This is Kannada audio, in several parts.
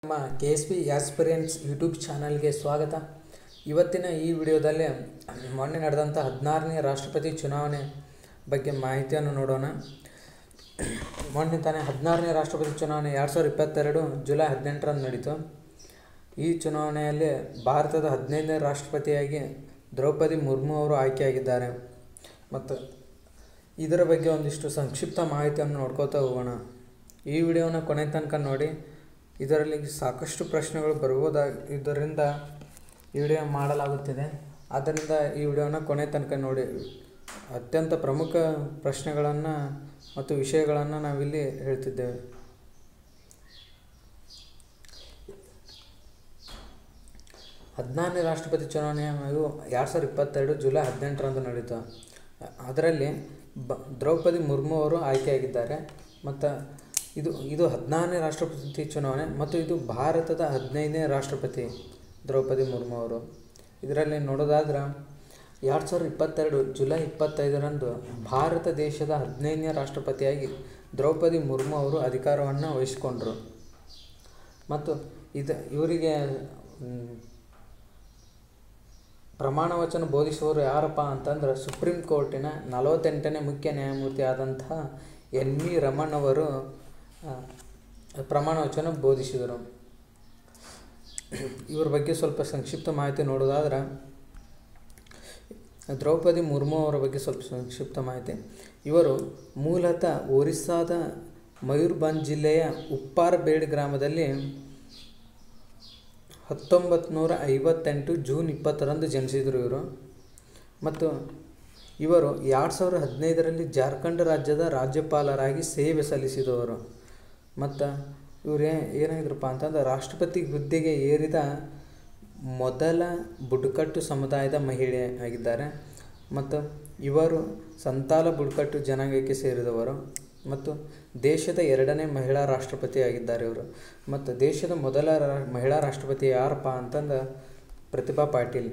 ನಮ್ಮ K S P aspirants YouTube ಚಾನಲ್ಗೆ ಸ್ವಾಗತ ಇವತ್ತಿನ ಈ ವಿಡಿಯೋದಲ್ಲಿ ಮೊನ್ನೆ ನಡೆದಂಥ ಹದಿನಾರನೇ ರಾಷ್ಟ್ರಪತಿ ಚುನಾವಣೆ ಬಗ್ಗೆ ಮಾಹಿತಿಯನ್ನು ನೋಡೋಣ ಮೊನ್ನೆ ತಾನೇ ಹದಿನಾರನೇ ರಾಷ್ಟ್ರಪತಿ ಚುನಾವಣೆ ಎರಡು ಸಾವಿರದ ಇಪ್ಪತ್ತೆರಡು ಜುಲೈ ಹದಿನೆಂಟರಂದು ನಡೀತು ಈ ಚುನಾವಣೆಯಲ್ಲಿ ಭಾರತದ ಹದಿನೈದನೇ ರಾಷ್ಟ್ರಪತಿಯಾಗಿ ದ್ರೌಪದಿ ಮುರ್ಮು ಅವರು ಆಯ್ಕೆಯಾಗಿದ್ದಾರೆ ಮತ್ತು ಇದರ ಬಗ್ಗೆ ಒಂದಿಷ್ಟು ಸಂಕ್ಷಿಪ್ತ ಮಾಹಿತಿಯನ್ನು ನೋಡ್ಕೋತಾ ಹೋಗೋಣ ಈ ವಿಡಿಯೋನ ಕೊನೆ ತನಕ ನೋಡಿ ಇದರಲ್ಲಿ ಸಾಕಷ್ಟು ಪ್ರಶ್ನೆಗಳು ಬರ್ಬೋದಾ ಇದರಿಂದ ಈ ವಿಡಿಯೋ ಮಾಡಲಾಗುತ್ತಿದೆ ಆದ್ದರಿಂದ ಈ ವಿಡಿಯೋನ ಕೊನೆ ತನಕ ನೋಡಿ ಅತ್ಯಂತ ಪ್ರಮುಖ ಪ್ರಶ್ನೆಗಳನ್ನು ಮತ್ತು ವಿಷಯಗಳನ್ನು ನಾವಿಲ್ಲಿ ಹೇಳ್ತಿದ್ದೇವೆ ಹದಿನಾರನೇ ರಾಷ್ಟ್ರಪತಿ ಚುನಾವಣೆಯು ಎರಡು ಸಾವಿರದ ಇಪ್ಪತ್ತೆರಡು ಜುಲೈ ಹದಿನೆಂಟರಂದು ನಡೀತು ಅದರಲ್ಲಿ ಬ ದ್ರೌಪದಿ ಮುರ್ಮು ಅವರು ಆಯ್ಕೆಯಾಗಿದ್ದಾರೆ ಮತ್ತು ಇದು ಇದು ಹದಿನಾರನೇ ರಾಷ್ಟ್ರಪತಿ ಚುನಾವಣೆ ಮತ್ತು ಇದು ಭಾರತದ ಹದಿನೈದನೇ ರಾಷ್ಟ್ರಪತಿ ದ್ರೌಪದಿ ಮುರ್ಮು ಅವರು ಇದರಲ್ಲಿ ನೋಡೋದಾದ್ರೆ ಎರಡು ಸಾವಿರದ ಇಪ್ಪತ್ತೆರಡು ಜುಲೈ ಇಪ್ಪತ್ತೈದರಂದು ಭಾರತ ದೇಶದ ಹದಿನೈದನೇ ರಾಷ್ಟ್ರಪತಿಯಾಗಿ ದ್ರೌಪದಿ ಮುರ್ಮು ಅವರು ಅಧಿಕಾರವನ್ನು ವಹಿಸಿಕೊಂಡರು ಮತ್ತು ಇದು ಇವರಿಗೆ ಪ್ರಮಾಣ ವಚನ ಬೋಧಿಸುವವರು ಯಾರಪ್ಪ ಅಂತಂದ್ರೆ ಸುಪ್ರೀಂ ಕೋರ್ಟಿನ ನಲವತ್ತೆಂಟನೇ ಮುಖ್ಯ ನ್ಯಾಯಮೂರ್ತಿ ಆದಂತಹ ಎನ್ ವಿ ರಮಣ್ ಅವರು ಪ್ರಮಾಣ ವಚನ ಬೋಧಿಸಿದರು ಇವ್ರ ಬಗ್ಗೆ ಸ್ವಲ್ಪ ಸಂಕ್ಷಿಪ್ತ ಮಾಹಿತಿ ನೋಡೋದಾದ್ರೆ ದ್ರೌಪದಿ ಮುರ್ಮು ಅವರ ಬಗ್ಗೆ ಸ್ವಲ್ಪ ಸಂಕ್ಷಿಪ್ತ ಮಾಹಿತಿ ಇವರು ಮೂಲತಃ ಒರಿಸ್ಸಾದ ಮಯೂರ್ಭಂಜ್ ಜಿಲ್ಲೆಯ ಉಪ್ಪಾರಬೇಡ್ ಗ್ರಾಮದಲ್ಲಿ ಹತ್ತೊಂಬತ್ತು ನೂರ ಐವತ್ತೆಂಟು ಜೂನ್ ಇಪ್ಪತ್ತರಂದು ಜನಿಸಿದರು ಇವರು ಮತ್ತು ಇವರು ಎರಡು ಸಾವಿರದ ಹದಿನೈದರಲ್ಲಿ ಜಾರ್ಖಂಡ್ ರಾಜ್ಯದ ರಾಜ್ಯಪಾಲರಾಗಿ ಸೇವೆ ಸಲ್ಲಿಸಿದವರು ಮತ್ತು ಇವರು ಏನಾಗಿದ್ರಪ್ಪ ಅಂತಂದ್ರೆ ರಾಷ್ಟ್ರಪತಿ ಹುದ್ದೆಗೆ ಏರಿದ ಮೊದಲ ಬುಡಕಟ್ಟು ಸಮುದಾಯದ ಮಹಿಳೆ ಆಗಿದ್ದಾರೆ ಮತ್ತು ಇವರು ಸಂತಾಲ ಬುಡಕಟ್ಟು ಜನಾಂಗಕ್ಕೆ ಸೇರಿದವರು ಮತ್ತು ದೇಶದ ಎರಡನೇ ಮಹಿಳಾ ರಾಷ್ಟ್ರಪತಿ ಆಗಿದ್ದಾರೆ ಇವರು ಮತ್ತು ದೇಶದ ಮೊದಲ ಮಹಿಳಾ ರಾಷ್ಟ್ರಪತಿ ಯಾರಪ್ಪ ಅಂತಂದ್ರೆ ಪ್ರತಿಭಾ ಪಾಟೀಲ್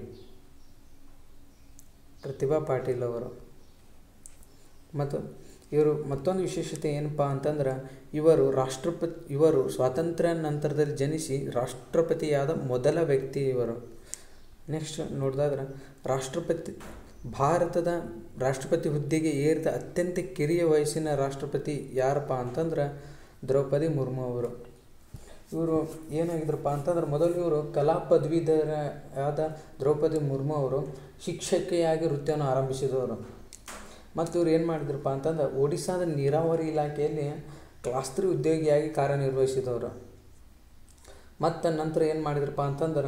ಪ್ರತಿಭಾ ಪಾಟೀಲ್ ಅವರು ಮತ್ತು ಇವರು ಮತ್ತೊಂದು ವಿಶೇಷತೆ ಏನಪ್ಪ ಅಂತಂದ್ರೆ ಇವರು ರಾಷ್ಟ್ರಪತಿ ಇವರು ಸ್ವಾತಂತ್ರ್ಯ ನಂತರದಲ್ಲಿ ಜನಿಸಿ ರಾಷ್ಟ್ರಪತಿಯಾದ ಮೊದಲ ವ್ಯಕ್ತಿ ಇವರು ನೆಕ್ಸ್ಟ್ ನೋಡಿದಾದ್ರೆ ರಾಷ್ಟ್ರಪತಿ ಭಾರತದ ರಾಷ್ಟ್ರಪತಿ ಹುದ್ದೆಗೆ ಏರಿದ ಅತ್ಯಂತ ಕಿರಿಯ ವಯಸ್ಸಿನ ರಾಷ್ಟ್ರಪತಿ ಯಾರಪ್ಪ ಅಂತಂದ್ರೆ ದ್ರೌಪದಿ ಮುರ್ಮು ಅವರು ಇವರು ಏನಾಗಿದ್ರಪ್ಪ ಅಂತಂದ್ರೆ ಮೊದಲು ಇವರು ಕಲಾ ಪದವೀಧರ ಆದ ದ್ರೌಪದಿ ಮುರ್ಮು ಅವರು ಶಿಕ್ಷಕಿಯಾಗಿ ವೃತ್ತಿಯನ್ನು ಆರಂಭಿಸಿದವರು ಮತ್ತು ಇವ್ರು ಏನು ಮಾಡಿದ್ರಪ್ಪ ಅಂತಂದ್ರೆ ಒಡಿಸ್ಸಾದ ನೀರಾವರಿ ಇಲಾಖೆಯಲ್ಲಿ ಕ್ಲಾಸ್ ತ್ರೀ ಉದ್ಯೋಗಿಯಾಗಿ ಕಾರ್ಯನಿರ್ವಹಿಸಿದವರು ಮತ್ತು ನಂತರ ಏನು ಮಾಡಿದ್ರಪ್ಪ ಅಂತಂದ್ರೆ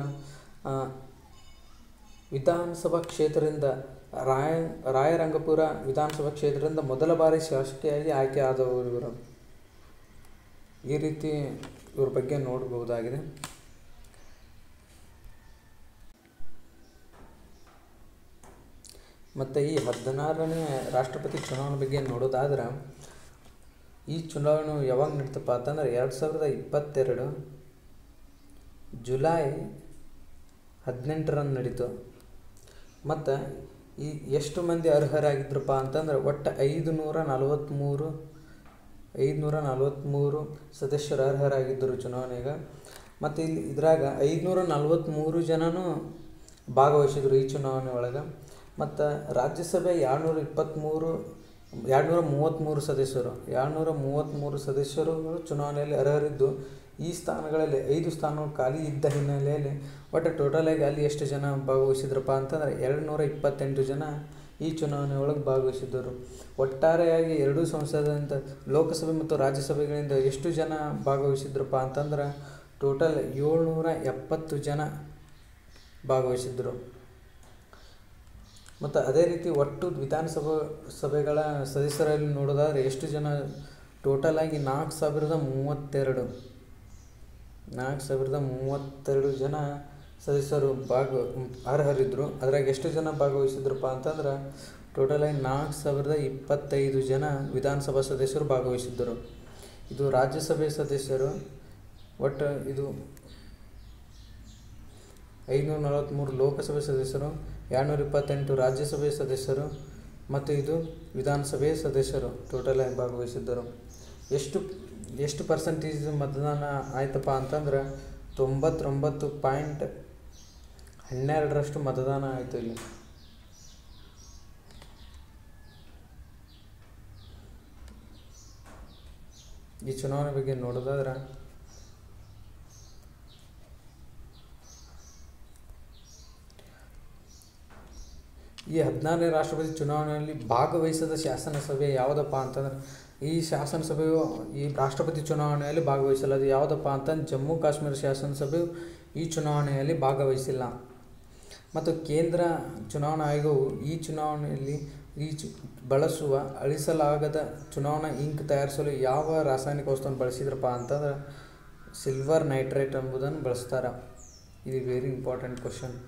ವಿಧಾನಸಭಾ ಕ್ಷೇತ್ರದಿಂದ ರಾಯ ರಾಯರಂಗಪುರ ವಿಧಾನಸಭಾ ಕ್ಷೇತ್ರದಿಂದ ಮೊದಲ ಬಾರಿ ಶಾಸಕಿಯಾಗಿ ಆಯ್ಕೆ ಆದವರು ಇವರು ಈ ರೀತಿ ಇವ್ರ ಬಗ್ಗೆ ನೋಡಬಹುದಾಗಿದೆ ಮತ್ತು ಈ ಹದಿನಾರನೇ ರಾಷ್ಟ್ರಪತಿ ಚುನಾವಣೆ ಬಗ್ಗೆ ನೋಡೋದಾದ್ರೆ ಈ ಚುನಾವಣೆ ಯಾವಾಗ ನಡೀತಪ್ಪ ಅಂತಂದ್ರೆ ಎರಡು ಸಾವಿರದ ಇಪ್ಪತ್ತೆರಡು ಜುಲೈ ಹದಿನೆಂಟರಂದು ನಡೀತು ಮತ್ತು ಈ ಎಷ್ಟು ಮಂದಿ ಅರ್ಹರಾಗಿದ್ರಪ್ಪ ಅಂತಂದ್ರೆ ಒಟ್ಟು ಐದು ನೂರ ನಲವತ್ತ್ಮೂರು ಐದುನೂರ ನಲ್ವತ್ತ್ಮೂರು ಸದಸ್ಯರು ಅರ್ಹರಾಗಿದ್ದರು ಚುನಾವಣೆಗೆ ಮತ್ತು ಇಲ್ಲಿ ಇದ್ರಾಗ ಐದುನೂರ ನಲ್ವತ್ತ್ಮೂರು ಜನನೂ ಭಾಗವಹಿಸಿದ್ರು ಈ ಚುನಾವಣೆ ಒಳಗೆ ಮತ್ತು ರಾಜ್ಯಸಭೆ ಎರಡುನೂರ ಇಪ್ಪತ್ತ್ಮೂರು ಎರಡುನೂರ ಮೂವತ್ತ್ಮೂರು ಸದಸ್ಯರು ಎರಡುನೂರ ಮೂವತ್ತ್ಮೂರು ಸದಸ್ಯರು ಚುನಾವಣೆಯಲ್ಲಿ ಅರ್ಹರಿದ್ದು ಈ ಸ್ಥಾನಗಳಲ್ಲಿ ಐದು ಸ್ಥಾನಗಳು ಖಾಲಿ ಇದ್ದ ಹಿನ್ನೆಲೆಯಲ್ಲಿ ಒಟ್ಟು ಟೋಟಲಾಗಿ ಅಲ್ಲಿ ಎಷ್ಟು ಜನ ಭಾಗವಹಿಸಿದ್ರಪ್ಪ ಅಂತಂದ್ರೆ ಎರಡು ನೂರ ಇಪ್ಪತ್ತೆಂಟು ಜನ ಈ ಚುನಾವಣೆ ಒಳಗೆ ಭಾಗವಹಿಸಿದ್ದರು ಒಟ್ಟಾರೆಯಾಗಿ ಎರಡೂ ಸಂಸದರಿಂದ ಲೋಕಸಭೆ ಮತ್ತು ರಾಜ್ಯಸಭೆಗಳಿಂದ ಎಷ್ಟು ಜನ ಭಾಗವಹಿಸಿದ್ರಪ್ಪ ಅಂತಂದ್ರೆ ಟೋಟಲ್ ಏಳ್ನೂರ ಎಪ್ಪತ್ತು ಜನ ಭಾಗವಹಿಸಿದ್ರು ಮತ್ತು ಅದೇ ರೀತಿ ಒಟ್ಟು ವಿಧಾನಸಭಾ ಸಭೆಗಳ ಸದಸ್ಯರಲ್ಲಿ ನೋಡೋದಾದ್ರೆ ಎಷ್ಟು ಜನ ಟೋಟಲಾಗಿ ನಾಲ್ಕು ಸಾವಿರದ ಮೂವತ್ತೆರಡು ನಾಲ್ಕು ಸಾವಿರದ ಮೂವತ್ತೆರಡು ಜನ ಸದಸ್ಯರು ಭಾಗ ಅರ್ಹರಿದ್ದರು ಅದ್ರಾಗ ಎಷ್ಟು ಜನ ಭಾಗವಹಿಸಿದ್ರಪ್ಪ ಅಂತಂದ್ರೆ ಟೋಟಲಾಗಿ ನಾಲ್ಕು ಸಾವಿರದ ಇಪ್ಪತ್ತೈದು ಜನ ವಿಧಾನಸಭಾ ಸದಸ್ಯರು ಭಾಗವಹಿಸಿದ್ದರು ಇದು ರಾಜ್ಯಸಭೆ ಸದಸ್ಯರು ಒಟ್ಟು ಇದು ಐನೂರ ನಲವತ್ತ್ಮೂರು ಲೋಕಸಭೆ ಸದಸ್ಯರು ಎರಡುನೂರ ಇಪ್ಪತ್ತೆಂಟು ರಾಜ್ಯಸಭೆ ಸದಸ್ಯರು ಮತ್ತು ಇದು ವಿಧಾನಸಭೆ ಸದಸ್ಯರು ಟೋಟಲಾಗಿ ಭಾಗವಹಿಸಿದ್ದರು ಎಷ್ಟು ಎಷ್ಟು ಪರ್ಸೆಂಟೇಜ್ ಮತದಾನ ಆಯ್ತಪ್ಪ ಅಂತಂದ್ರೆ ತೊಂಬತ್ತೊಂಬತ್ತು ಪಾಯಿಂಟ್ ಹನ್ನೆರಡರಷ್ಟು ಮತದಾನ ಆಯಿತು ಇಲ್ಲಿ ಈ ಚುನಾವಣೆ ಬಗ್ಗೆ ನೋಡೋದಾದ್ರೆ ಈ ಹದಿನಾರನೇ ರಾಷ್ಟ್ರಪತಿ ಚುನಾವಣೆಯಲ್ಲಿ ಭಾಗವಹಿಸದ ಶಾಸನಸಭೆ ಯಾವುದಪ್ಪ ಅಂತಂದ್ರೆ ಈ ಶಾಸನಸಭೆಯು ಈ ರಾಷ್ಟ್ರಪತಿ ಚುನಾವಣೆಯಲ್ಲಿ ಭಾಗವಹಿಸಲ್ಲ ಅದು ಯಾವುದಪ್ಪ ಅಂತಂದ್ರೆ ಜಮ್ಮು ಕಾಶ್ಮೀರ ಶಾಸನಸಭೆಯು ಈ ಚುನಾವಣೆಯಲ್ಲಿ ಭಾಗವಹಿಸಿಲ್ಲ ಮತ್ತು ಕೇಂದ್ರ ಚುನಾವಣಾ ಆಯೋಗವು ಈ ಚುನಾವಣೆಯಲ್ಲಿ ಈ ಚು ಬಳಸುವ ಅಳಿಸಲಾಗದ ಚುನಾವಣಾ ಇಂಕ್ ತಯಾರಿಸಲು ಯಾವ ರಾಸಾಯನಿಕ ವಸ್ತುವನ್ನು ಬಳಸಿದ್ರಪ್ಪ ಅಂತಂದ್ರೆ ಸಿಲ್ವರ್ ನೈಟ್ರೇಟ್ ಎಂಬುದನ್ನು ಬಳಸ್ತಾರೆ ಇದು very important question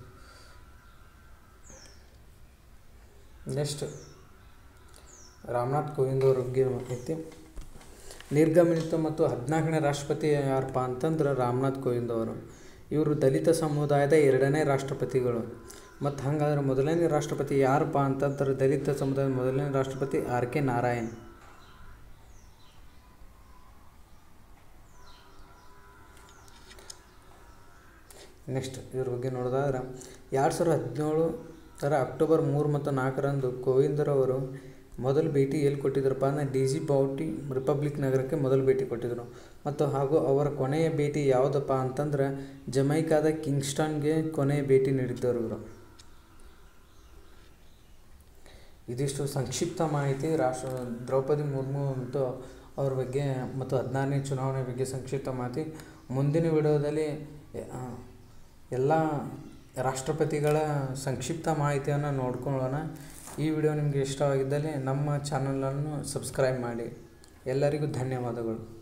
next Ramnath Kovind ಅವ್ರ ಬಗ್ಗೆ ಐತಿ ನಿರ್ಗಮನಿತ ಮತ್ತು ಹದಿನಾಲ್ಕನೇ ರಾಷ್ಟ್ರಪತಿ ಯಾರಪ್ಪ ಅಂತಂದ್ರೆ ರಾಮನಾಥ್ ಕೋವಿಂದ್ ಅವರು ಇವರು ದಲಿತ ಸಮುದಾಯದ ಎರಡನೇ ರಾಷ್ಟ್ರಪತಿಗಳು ಮತ್ತು ಹಾಗಾದ್ರೆ ಮೊದಲನೇ ರಾಷ್ಟ್ರಪತಿ ಯಾರಪ್ಪ ಅಂತಂದ್ರೆ ದಲಿತ ಸಮುದಾಯದ ಮೊದಲನೇ ರಾಷ್ಟ್ರಪತಿ ಆರ್ ಕೆ ನಾರಾಯಣ್ ನೆಕ್ಸ್ಟ್ ಇದ್ರ ಬಗ್ಗೆ ನೋಡೋದಾದ್ರೆ ಎರಡು ಸಾವಿರದ ಹದಿನೇಳು ತರ ಅಕ್ಟೋಬರ್ ಮೂರು ಮತ್ತು ನಾಲ್ಕರಂದು ಕೋವಿಂದರವರು ಮೊದಲು ಭೇಟಿ ಎಲ್ಲಿ ಕೊಟ್ಟಿದ್ರಪ್ಪ ಅಂದರೆ ಡಿ ಜಿ ಬೌಟಿ ರಿಪಬ್ಲಿಕ್ ನಗರಕ್ಕೆ ಮೊದಲು ಭೇಟಿ ಕೊಟ್ಟಿದ್ದರು ಮತ್ತು ಹಾಗೂ ಅವರ ಕೊನೆಯ ಭೇಟಿ ಯಾವುದಪ್ಪ ಅಂತಂದ್ರೆ ಜಮೈಕಾದ ಕಿಂಗ್ಸ್ಟನ್ಗೆ ಕೊನೆಯ ಭೇಟಿ ನೀಡಿದ್ದರು ಇವರು ಇದಿಷ್ಟು ಸಂಕ್ಷಿಪ್ತ ಮಾಹಿತಿ ರಾಷ್ಟ್ರ ದ್ರೌಪದಿ ಮುರ್ಮು ಮತ್ತು ಅವ್ರ ಬಗ್ಗೆ ಮತ್ತು ಹದಿನಾರನೇ ಚುನಾವಣೆ ಬಗ್ಗೆ ಸಂಕ್ಷಿಪ್ತ ಮಾಹಿತಿ ಮುಂದಿನ ವಿಡಿಯೋದಲ್ಲಿ ಆ, ಎಲ್ಲ ರಾಷ್ಟ್ರಪತಿಗಳ ಸಂಕ್ಷಿಪ್ತ ಮಾಹಿತಿಯನ್ನು ನೋಡ್ಕೊಳ್ಳೋಣ ಈ ವಿಡಿಯೋ ನಿಮಗೆ ಇಷ್ಟವಾಗಿದ್ದಲ್ಲಿ ನಮ್ಮ ಚಾನಲನ್ನು ಸಬ್ಸ್ಕ್ರೈಬ್ ಮಾಡಿ ಎಲ್ಲರಿಗೂ ಧನ್ಯವಾದಗಳು